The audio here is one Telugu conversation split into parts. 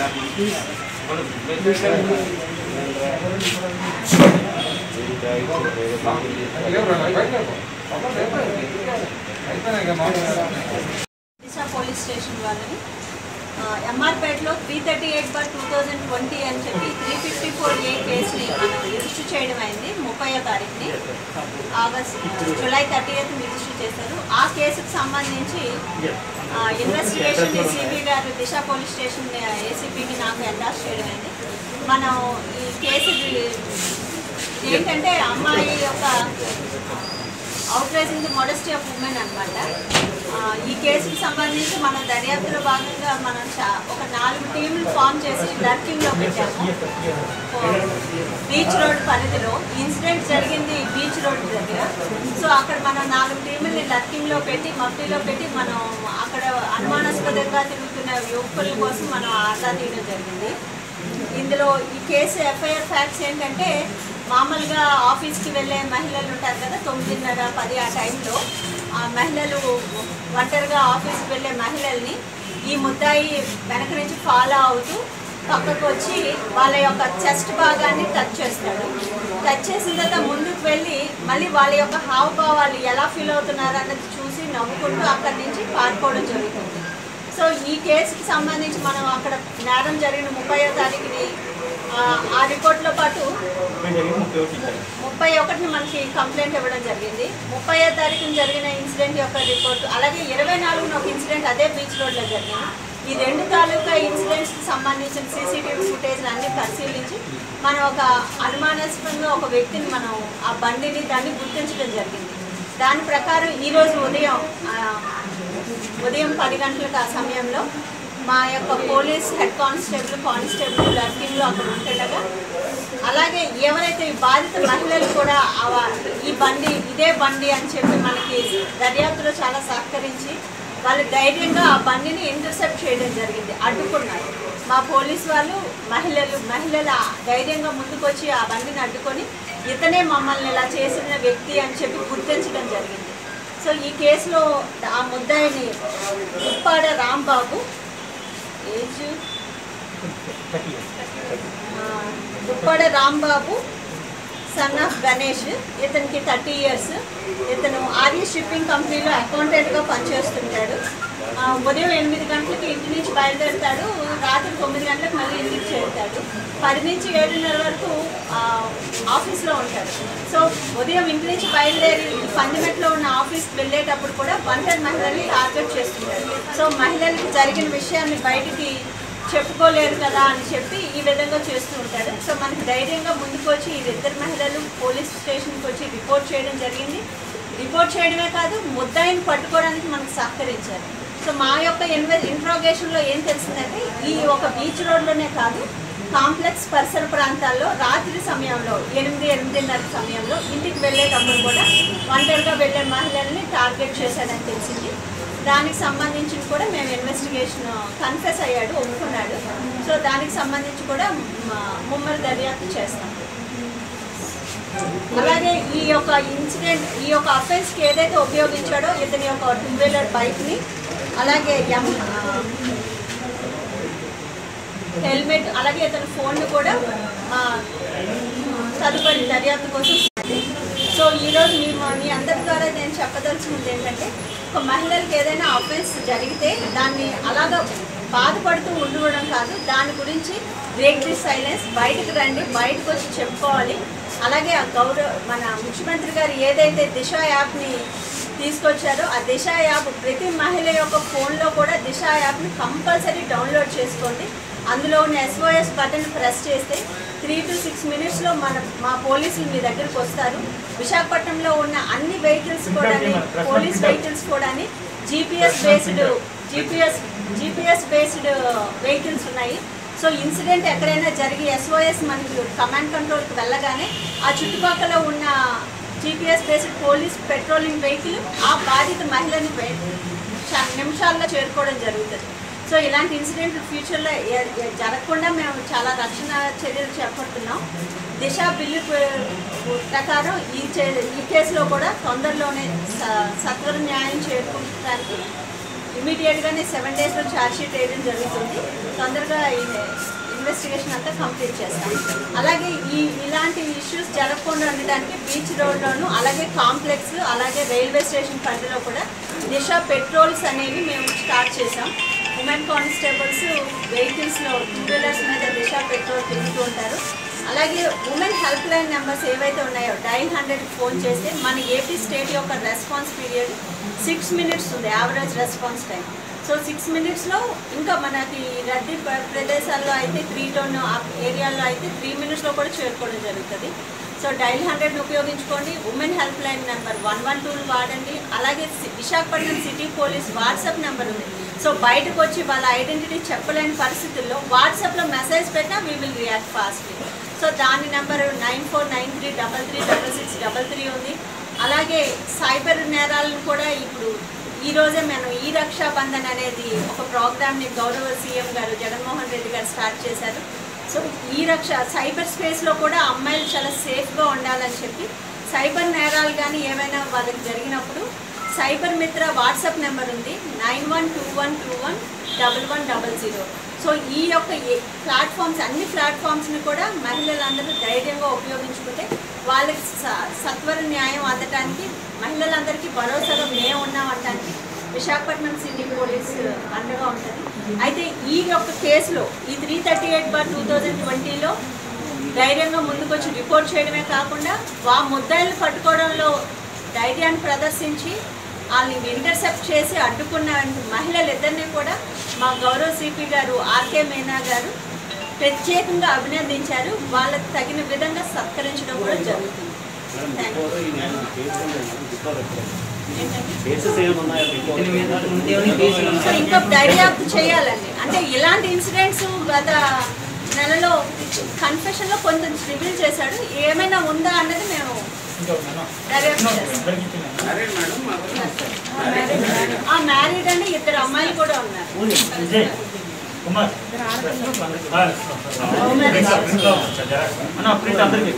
దిశా పోలీస్ స్టేషన్ వాళ్ళని ఎంఆర్పేటలో three thirty eight bar two thousand twenty అని చెప్పి త్రీ ఫిఫ్టీ ఫోర్ ఏ కేసుని మనం రిజిస్టర్ చేయడం అయింది ముప్పయో తారీఖుని August July thirty eighth register చేశారు ఆ కేసుకు సంబంధించి ఇన్వెస్టిగేషన్ సిబి గారు దిశ పోలీస్ స్టేషన్ ఏసీపీకి నాకు ఎండాస్ చేయడం అయింది మనం ఈ కేసు ఏంటంటే అమ్మాయి యొక్క outraging the modesty of women అనమాట ఈ కేసుకి సంబంధించి మన దర్యాప్తులో భాగంగా మనం చా- ఒక నాలుగు టీంలు ఫామ్ చేసి లర్కింగ్లో పెట్టాము బీచ్ రోడ్ పరిధిలో ఇన్సిడెంట్ జరిగింది బీచ్ రోడ్ దగ్గర సో అక్కడ మనం నాలుగు టీముల్ని లర్కింగ్లో పెట్టి మఫ్టీలో పెట్టి మనం అక్కడ అనుమానాస్పదంగా తిరుగుతున్న యువకుల కోసం మనం ఆదా తీయడం జరిగింది ఇందులో ఈ కేసు ఎఫ్ఐఆర్ ఫ్యాక్ట్స్ ఏంటంటే మామూలుగా ఆఫీస్కి వెళ్ళే మహిళలు ఉంటారు కదా తొమ్మిదిన్నర పది ఆ టైంలో ఆ మహిళలు ఒంటరిగా ఆఫీస్కి వెళ్ళే మహిళల్ని ఈ ముద్దాయి వెనక నుంచి ఫాలో అవుతూ పక్కకు వచ్చి వాళ్ళ యొక్క చెస్ట్ భాగాన్ని టచ్ చేస్తాడు టచ్ చేసిన తర్వాత ముందుకు వెళ్ళి మళ్ళీ వాళ్ళ యొక్క హావభావాలు ఎలా ఫీల్ అవుతున్నారు అన్నది చూసి నవ్వుకుంటూ అక్కడి నుంచి పారిపోవడం జరుగుతుంది సో ఈ కేసుకి సంబంధించి మనం అక్కడ నేరం జరిగిన ముప్పైయో తారీఖుని ఆ, ఆ రిపోర్ట్లో పాటు ముప్పై ఒకటిని మనకి కంప్లైంట్ ఇవ్వడం జరిగింది ముప్పైయో తారీఖున జరిగిన ఇన్సిడెంట్ యొక్క రిపోర్ట్ అలాగే ఇరవై నాలుగున ఒక ఇన్సిడెంట్ అదే బీచ్ రోడ్లో జరిగింది ఈ రెండు తాలూకా ఇన్సిడెంట్స్కి సంబంధించిన సీసీటీవీ ఫుటేజ్ అన్ని పరిశీలించి మనం ఒక అనుమానాస్పదంగా ఒక వ్యక్తిని మనం ఆ బండిని దాన్ని గుర్తించడం జరిగింది దాని ప్రకారం ఈరోజు ఉదయం ఆ, ఉదయం పది గంటలకు ఆ సమయంలో మా యొక్క పోలీస్ హెడ్ కానిస్టేబుల్ కానిస్టేబుల్ లర్కింగ్లో అక్కడ ఉంటుండగా అలాగే ఎవరైతే ఈ బాధిత మహిళలు కూడా ఆ- ఈ బండి ఇదే బండి అని చెప్పి మనకి దర్యాప్తులో చాలా సహకరించి వాళ్ళు ధైర్యంగా ఆ బండిని ఇంటర్సెప్ట్ చేయడం జరిగింది అడ్డుకున్నారు మా పోలీస్ వాళ్ళు మహిళలు మహిళలు ఆ ధైర్యంగా ముందుకొచ్చి ఆ బండిని అడ్డుకొని ఇతనే మమ్మల్ని ఇలా చేసిన వ్యక్తి అని చెప్పి గుర్తించడం జరిగింది సో ఈ కేసులో ఆ ముద్దాయిని ఉప్పాడ రాంబాబు ఏజ్ ఆ, ఉప్పాడ రాంబాబు సన్ ఆఫ్ గణేష్ ఇతనికి థర్టీ ఇయర్స్ ఇతను ఆర్య షిప్పింగ్ కంపెనీలో అకౌంటెంట్గా పనిచేస్తుంటాడు ఆ, ఉదయం ఎనిమిది గంటలకి ఇంటి నుంచి బయలుదేరుతాడు రాత్రి తొమ్మిది గంటలకు మళ్ళీ ఇంటికి చేరుతాడు పది నుంచి ఏడున్నర వరకు ఆ, ఆఫీస్లో ఉంటాడు సో ఉదయం ఇంటి నుంచి బయలుదేరి పందిమెట్లో ఉన్న ఆఫీస్కి వెళ్ళేటప్పుడు కూడా ఒంటరి మహిళల్ని టార్గెట్ చేస్తుంటాడు సో మహిళలకి జరిగిన విషయాన్ని బయటికి చెప్పుకోలేరు కదా అని చెప్పి ఈ విధంగా చేస్తూ ఉంటాడు సో మనకి ధైర్యంగా ముందుకు వచ్చి ఈ ఇద్దరు మహిళలు పోలీస్ స్టేషన్కి వచ్చి రిపోర్ట్ చేయడం జరిగింది రిపోర్ట్ చేయడమే కాదు ముద్దాయిని పట్టుకోవడానికి మనకు సహకరించారు సో మా యొక్క ఇన్వె ఇంట్రాగేషన్లో ఏం తెలిసిందంటే ఈ ఒక బీచ్ రోడ్లోనే కాదు కాంప్లెక్స్ పరిసర ప్రాంతాల్లో రాత్రి సమయంలో ఎనిమిది ఎనిమిదిన్నర సమయంలో ఇంటికి వెళ్ళేటప్పుడు కూడా ఒంటరిగా వెళ్ళే మహిళల్ని టార్గెట్ చేశాడని తెలిసింది దానికి సంబంధించి కూడా మేము ఇన్వెస్టిగేషన్ కన్ఫెస్ అయ్యాడు ఒప్పుకున్నాడు సో దానికి సంబంధించి కూడా మ- ముమ్మడి దర్యాప్తు చేస్తాం అలాగే ఈ యొక్క ఇన్సిడెంట్ ఈ యొక్క అఫెన్స్కి ఏదైతే ఉపయోగించాడో ఇతని యొక్క టూ వీలర్ బైక్ని అలాగే ఎం హెల్మెట్ అలాగే ఇతని ఫోన్ కూడా మా తదుపరి దర్యాప్తు కోసం సో ఈరోజు మీ మీ అందరి ద్వారా నేను చెప్పదలుచుకుంది ఏంటంటే ఒక మహిళలకు ఏదైనా అఫెన్స్ జరిగితే దాన్ని అలాగా బాధపడుతూ ఉండడం కాదు దాని గురించి బ్రేక్ ది సైలెన్స్ బయటకు రండి బయటకు వచ్చి చెప్పుకోవాలి అలాగే ఆ గౌరవ మన ముఖ్యమంత్రి గారు ఏదైతే దిశ యాప్ని తీసుకొచ్చారో ఆ దిశ యాప్ ప్రతి మహిళ యొక్క ఫోన్లో కూడా దిశ యాప్ని కంపల్సరీ డౌన్లోడ్ చేసుకోండి అందులో ఉన్న ఎస్ఓఎస్ బటన్ ప్రెస్ చేస్తే త్రీ టు సిక్స్ మినిట్స్లో మన మా పోలీసులు మీ దగ్గరికి వస్తారు విశాఖపట్నంలో ఉన్న అన్ని వెహికల్స్ కూడా పోలీస్ వెహికల్స్ కూడా GPS based GPS GPS based vehicles ఉన్నాయి సో ఇన్సిడెంట్ ఎక్కడైనా జరిగి ఎస్ఓఎస్ మనకి కమాండ్ కంట్రోల్కి వెళ్ళగానే ఆ చుట్టుపక్కల ఉన్న GPS based police patrolling vehicle ఆ బాధిత మహిళని వె- చ- నిమిషాల్లో చేరుకోవడం జరుగుతుంది సో ఇలాంటి ఇన్సిడెంట్లు ఫ్యూచర్లో ఏ- ఏ- జరగకుండా మేము చాలా రక్షణ చర్యలు చేపడుతున్నాం దిశ బిల్లు ప్ర- ప్రకారం ఈ చే- ఈ కేసులో కూడా తొందరలోనే స- సత్వర న్యాయం చేకూర్చడానికి ఇమీడియట్గానే సెవెన్ డేస్లో ఛార్జ్ షీట్ వేయడం జరుగుతుంది తొందరగా ఈ ఇన్వెస్టిగేషన్ అంతా కంప్లీట్ చేస్తాం అలాగే ఈ ఇలాంటి ఇష్యూస్ జరగకుండా ఉండడానికి బీచ్ రోడ్లోను అలాగే కాంప్లెక్స్ అలాగే రైల్వే స్టేషన్ పరిధిలో కూడా దిశ పెట్రోల్స్ అనేవి మేము స్టార్ట్ చేసాం ఉమెన్ కానిస్టేబుల్స్ వెహికల్స్లో టూ వీలర్స్ మీద దిశ పెట్రోల్ తిరుగుతూ ఉంటారు అలాగే ఉమెన్ హెల్ప్ లైన్ నెంబర్స్ ఏవైతే ఉన్నాయో డైల్ హండ్రెడ్ ఫోన్ చేస్తే మన ఏపీ స్టేట్ యొక్క రెస్పాన్స్ పీరియడ్ సిక్స్ మినిట్స్ ఉంది average response time so six మినిట్స్లో ఇంకా మనకి రద్దీ ప్ర- ప్రదేశాల్లో అయితే త్రీ టోన్ ఏరియాలో అయితే త్రీ మినిట్స్లో కూడా చేరుకోవడం జరుగుతుంది సో డైల్ హండ్రెడ్ని ఉపయోగించుకోండి women help line number one one టూని వాడండి అలాగే సి- Visakhapatnam city police WhatsApp number ఉంది సో బయటకు వచ్చి వాళ్ళ ఐడెంటిటీ చెప్పలేని పరిస్థితుల్లో వాట్సాప్లో మెసేజ్ పెట్టినా we will react fastly so దాని number nine four nine three double three double six double three ఉంది అలాగే సైబర్ నేరాలను కూడా ఇప్పుడు ఈ రోజే మనం ఈ రక్షాబంధన్ అనేది ఒక ప్రోగ్రామ్ని గౌరవ సీఎం గారు జగన్మోహన్ రెడ్డి గారు స్టార్ట్ చేశారు సో ఈ రక్ష సైబర్ స్పేస్లో కూడా అమ్మాయిలు చాలా సేఫ్గా ఉండాలని చెప్పి సైబర్ నేరాలు కానీ ఏమైనా వాళ్ళకి జరిగినప్పుడు సైబర్ మిత్ర వాట్సాప్ నెంబర్ ఉంది nine one two one two one double one double zero so ఈ యొక్క ఏ- ప్లాట్ఫామ్స్ అన్ని ప్లాట్ఫామ్స్ని కూడా మహిళలందరూ ధైర్యంగా ఉపయోగించుకుంటే వాళ్ళకి స- సత్వర న్యాయం అందటానికి మహిళలందరికీ భరోసాగా మేము ఉన్నామంటానికి విశాఖపట్నం సిటీ పోలీస్ అండగా ఉంటుంది అయితే ఈ యొక్క కేసులో ఈ three thirty eight bar two thousand ట్వంటీలో ధైర్యంగా ముందుకొచ్చి రిపోర్ట్ చేయడమే కాకుండా వా ముద్దాయిలు పట్టుకోవడంలో ధైర్యాన్ని ప్రదర్శించి వాళ్ళని ఇంటర్సెప్ట్ చేసి అడ్డుకున్న మహిళలిద్దరినీ కూడా మా గౌరవ సిపి గారు ఆర్కే మీనా గారు ప్రత్యేకంగా అభినందించారు వాళ్ళకి తగిన విధంగా సత్కరించడం కూడా జరుగుతుంది Thank you. ఏంటండి? కేసెస్ ఏమైనా ఉన్నాయా దీని మీద ఉంటేనే కేసులు సో ఇంకా దర్యాప్తు చేయాలండి అంటే ఇలాంటి ఇన్సిడెంట్స్ గత నెలలో కన్ఫెషన్లో కొంచెం రివీల్ చేశాడు ఏమైనా ఉందా అన్నది మేము దర్యాప్తు చేస్తాం ఆ మ్యారీడ్ అండి ఇద్దరు అమ్మాయిలు కూడా ఉన్నారు విజయ్ కుమార్ అన్న ప్రింట్ అందరికి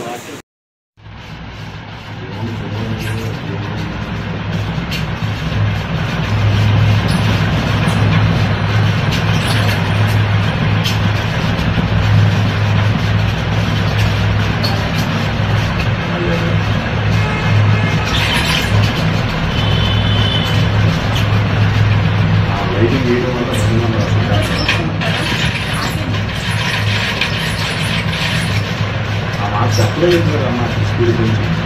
లైటింగ్ వేయడం వల్ల సినిమా ఆ మాట చెప్పలేదు కదా అమ్మా స్పీడ్ గురించి